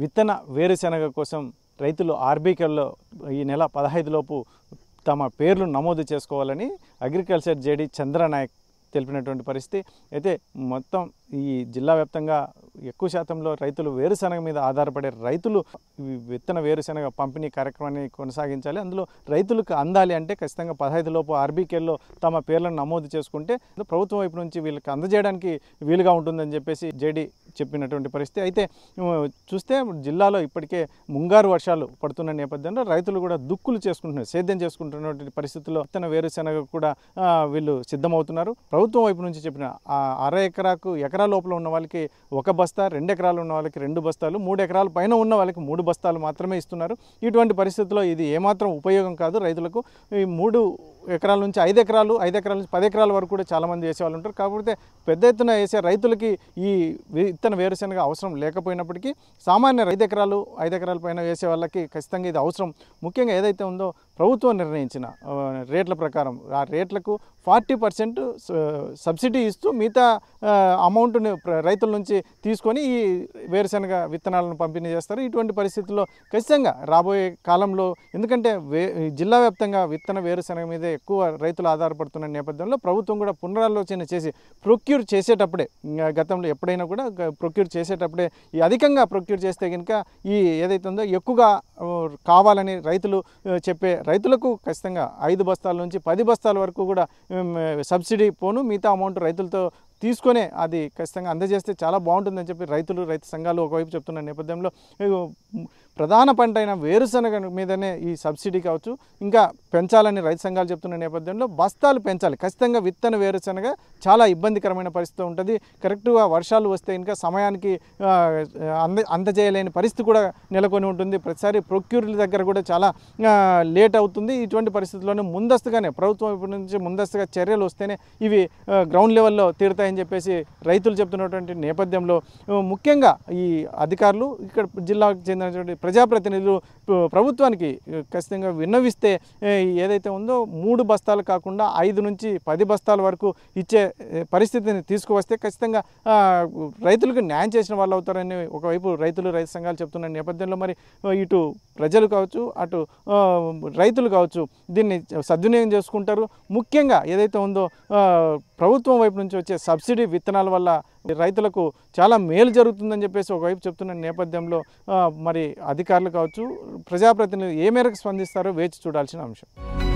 విత్తన వేరుశెనగ కోసం రైతులు ఆర్బీకేల్లో ఈ నెల పదహైదు లోపు తమ పేర్లు నమోదు చేసుకోవాలని అగ్రికల్చర్ జేడి చంద్రనాయక్ తెలిపినటువంటి పరిస్థితి అయితే మొత్తం ఈ జిల్లా వ్యాప్తంగా ఎక్కువ శాతంలో రైతులు వేరుశనగ మీద ఆధారపడే రైతులు ఈ విత్తన వేరుశనగ పంపిణీ కార్యక్రమాన్ని కొనసాగించాలి అందులో రైతులకు అందాలి అంటే ఖచ్చితంగా పదహైదు లోపు ఆర్బీకేల్లో తమ పేర్లను నమోదు చేసుకుంటే ప్రభుత్వం వైపు నుంచి వీళ్ళకి అందజేయడానికి వీలుగా ఉంటుందని చెప్పేసి జేడీ చెప్పినటువంటి పరిస్థితి అయితే ఉమ్, చూస్తే జిల్లాలో ఇప్పటికే ముంగారు వర్షాలు పడుతున్న నేపథ్యంలో రైతులు కూడా దుక్కులు చేసుకుంటున్నారు సేద్యం చేసుకుంటున్నటువంటి పరిస్థితుల్లో విత్తన వేరుశనగ కూడా ఆ, వీళ్ళు సిద్ధమవుతున్నారు ప్రభుత్వం వైపు నుంచి చెప్పిన ఆ అర ఎకరాకు ఎకరా లోపల ఉన్న వాళ్ళకి ఒక బస్తా రెండు ఎకరాలు ఉన్న వాళ్ళకి రెండు బస్తాలు మూడు ఎకరాల పైన ఉన్న వాళ్ళకి మూడు బస్తాలు మాత్రమే ఇస్తున్నారు ఇటువంటి పరిస్థితుల్లో ఇది ఏమాత్రం ఉపయోగం కాదు రైతులకు ఈ మూడు ఎకరాల నుంచి ఐదు ఎకరాలు ఐదు ఎకరాల నుంచి పది ఎకరాల వరకు కూడా చాలామంది వేసేవాళ్ళు ఉంటారు కాకపోతే పెద్ద ఎత్తున వేసే రైతులకి ఈ విత్తన వేరుశనగ అవసరం లేకపోయినప్పటికీ సామాన్య ఐదు ఎకరాలు ఐదు ఎకరాల పైన వేసే వాళ్ళకి ఖచ్చితంగా ఇది అవసరం ముఖ్యంగా ఏదైతే ఉందో ప్రభుత్వం నిర్ణయించిన ఆ, రేట్ల ప్రకారం ఆ రేట్లకు ఫార్టీ పర్సెంట్ సబ్సిడీ ఇస్తూ మిగతా ఆ, అమౌంట్ని ప్ర- రైతుల నుంచి తీసుకొని ఈ వేరుశనగ విత్తనాలను పంపిణీ చేస్తారు ఇటువంటి పరిస్థితుల్లో ఖచ్చితంగా రాబోయే కాలంలో ఎందుకంటే వే ఈ జిల్లా వ్యాప్తంగా విత్తన వేరుశనగ మీదే ఎక్కువ రైతులు ఆధారపడుతున్న నేపథ్యంలో ప్రభుత్వం కూడా పునరాలోచన చేసి ప్రొక్యూర్ చేసేటప్పుడే ఇంకా గతంలో ఎప్పుడైనా కూడా ప్రొక్యూర్ చేసేటప్పుడే ఈ అధికంగా ప్రొక్యూర్ చేస్తే కనుక ఈ ఏదైతే ఉందో ఎక్కువగా ఆ, కావాలని రైతులు ఆ, చెప్పే రైతులకు ఖచ్చితంగా ఐదు బస్తాల నుంచి పది బస్తాల వరకు కూడా ఉమ్, సబ్సిడీ పోను మిగతా అమౌంట్ రైతులతో తీసుకొనే అది ఖచ్చితంగా అందజేస్తే చాలా బాగుంటుందని చెప్పి రైతులు రైతు సంఘాలు ఒకవైపు చెప్తున్న నేపథ్యంలో ఇగో, మ్, ప్రధాన పంట అయిన వేరుశనగ మీదనే ఈ సబ్సిడీ కావచ్చు ఇంకా పెంచాలని రైతు సంఘాలు చెప్తున్న నేపథ్యంలో బస్తాలు పెంచాలి ఖచ్చితంగా విత్తన వేరుశనగ చాలా ఇబ్బందికరమైన పరిస్థితి ఉంటుంది కరెక్ట్గా వర్షాలు వస్తే ఇంకా సమయానికి ఆ, అంద అందజేయలేని పరిస్థితి కూడా నెలకొని ఉంటుంది ప్రతిసారి ప్రొక్యూర్ల దగ్గర కూడా చాలా ఆ, లేట్ అవుతుంది ఇటువంటి పరిస్థితుల్లోనే ముందస్తుగానే ప్రభుత్వం వైపు నుంచి ముందస్తుగా చర్యలు వస్తేనే ఇవి ఆ, గ్రౌండ్ లెవెల్లో తీరుతాయని చెప్పేసి రైతులు చెప్తున్నటువంటి నేపథ్యంలో ఆ, ముఖ్యంగా ఈ అధికారులు ఇక్కడ జిల్లాకు చెందినటువంటి ప్రజాప్రతినిధులు ప్ర- ప్రభుత్వానికి ఆ, ఖచ్చితంగా విన్నవిస్తే ఆ, ఏదైతే ఉందో మూడు బస్తాలు కాకుండా ఐదు నుంచి పది బస్తాల వరకు ఇచ్చే ఆ, పరిస్థితిని తీసుకువస్తే ఖచ్చితంగా ఆ, రైతులకు న్యాయం చేసిన వాళ్ళు అవుతారని ఒకవైపు రైతులు రైతు సంఘాలు చెప్తున్న నేపథ్యంలో మరి ఆ, ఇటు ప్రజలు కావచ్చు అటు ఆ, రైతులు కావచ్చు దీన్ని సద్వినియోగం చేసుకుంటారు ముఖ్యంగా ఏదైతే ఉందో ఆ, ప్రభుత్వం వైపు నుంచి వచ్చే సబ్సిడీ విత్తనాల వల్ల రైతులకు చాలా మేలు జరుగుతుందని చెప్పేసి ఒకవైపు చెప్తున్న నేపథ్యంలో ఆ, మరి అధికారులు కావచ్చు ప్రజాప్రతినిధులు ఏ మేరకు స్పందిస్తారో వేచి చూడాల్సిన అంశం